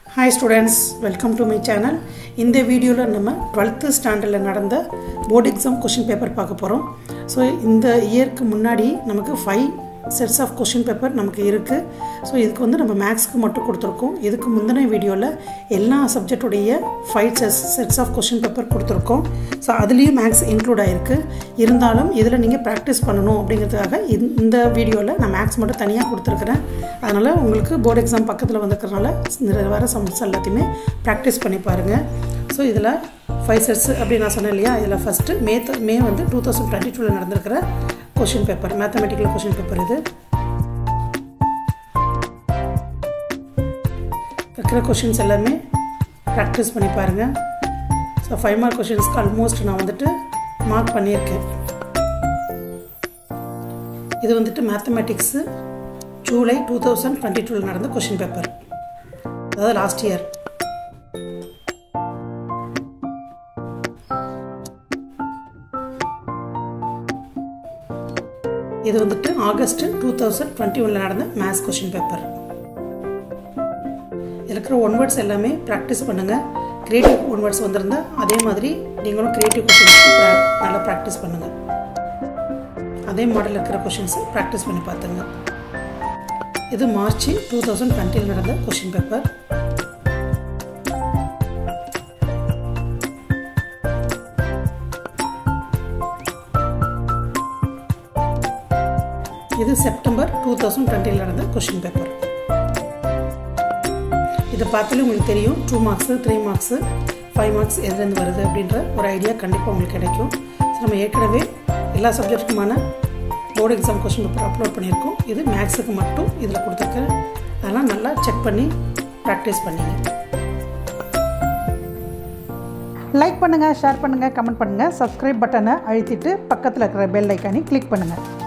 hi students welcome to my channel இந்த வீடியோவில் நம்ம டுவெல்த்து ஸ்டாண்டர்டில் நடந்த போர்டு எக்ஸாம் கொஷின் பேப்பர் பார்க்க போகிறோம் ஸோ இந்த இயருக்கு முன்னாடி நமக்கு five sets of question paper நமக்கு இருக்குது ஸோ இதுக்கு வந்து நம்ம மேக்ஸ்க்கு மட்டும் கொடுத்துருக்கோம் இதுக்கு முந்தின வீடியோவில் எல்லா சப்ஜெக்டுடைய ஃபைவ் செஸ் செட்ஸ் ஆஃப் கொஷின் பேப்பர் கொடுத்துருக்கோம் ஸோ அதுலேயும் மேக்ஸ் இன்க்ளூட் ஆகிருக்கு இருந்தாலும் இதில் நீங்கள் ப்ராக்டிஸ் பண்ணணும் அப்படிங்கிறதுக்காக இந்த வீடியோவில் நான் மேக்ஸ் மட்டும் தனியாக கொடுத்துருக்குறேன் அதனால் உங்களுக்கு போர்டு எக்ஸாம் பக்கத்தில் வந்துக்கிறனால இந்த வர சம்ஸ் எல்லாத்தையுமே ப்ராக்டிஸ் பண்ணி பாருங்கள் ஸோ இதில் ஃபைவ் செட்ஸ் அப்படின்னு நான் சொன்னேன் இல்லையா இதில் ஃபஸ்ட்டு மே மே வந்து டூ தௌசண்ட் டுவெண்ட்டி டூவில் நடந்திருக்கிற question paper mathematical question paper இது இருக்கிற கொஷின்ஸ் எல்லாமே ப்ராக்டிஸ் பண்ணி பாருங்கள் ஸோ ஃபைவ் மார்க் கொஷின்ஸ்க்கு ஆல்மோஸ்ட் நான் வந்துட்டு மார்க் பண்ணியிருக்கேன் இது வந்துட்டு mathematics July two thousand twenty டூவில் நடந்த கொஷின் பேப்பர் அதாவது லாஸ்ட் இயர் இது வந்துட்டு ஆகஸ்ட் டூ தௌசண்ட் டுவெண்ட்டி ஒனில் நடந்த மேத்ஸ் கொஷின் பேப்பர் இருக்கிற ஒன் வேர்ட்ஸ் எல்லாமே ப்ராக்டிஸ் பண்ணுங்கள் க்ரியேட்டிவ் ஒன் வேர்ட்ஸ் வந்திருந்தால் அதே மாதிரி நீங்களும் க்ரியேட்டிவ் கொஷின்ஸ் நல்லா ப்ராக்டிஸ் பண்ணுங்கள் அதே மாடல் இருக்கிற கொஷின்ஸை ப்ராக்டிஸ் பண்ணி பார்த்துங்க இது மார்ச் டூ தௌசண்ட் டுவெண்ட்டியில் நடந்த கொஷின் பேப்பர் இது செப்டம்பர் டூ தௌசண்ட் டுவெண்ட்டியில் நடந்த கொஷின் பேப்பர் இதை பார்த்தாலே உங்களுக்கு தெரியும் two marks three marks five marks எதுலேருந்து வருது அப்படின்ற ஒரு ஐடியா கண்டிப்பாக உங்களுக்கு கிடைக்கும் ஸோ நம்ம ஏற்கனவே எல்லா சப்ஜெக்ட்டுக்குமான board exam question paper upload பண்ணியிருக்கோம் இது மேக்ஸுக்கு மட்டும் இதில் கொடுத்துருக்கேன் அதெல்லாம் நல்லா செக் பண்ணி ப்ராக்டிஸ் பண்ணிங்க லைக் பண்ணுங்கள் ஷேர் பண்ணுங்கள் கமெண்ட் பண்ணுங்கள் சப்ஸ்கிரைப் பட்டனை அழுத்திட்டு பக்கத்தில் இருக்கிற பெல் ஐக்கானி கிளிக் பண்ணுங்கள்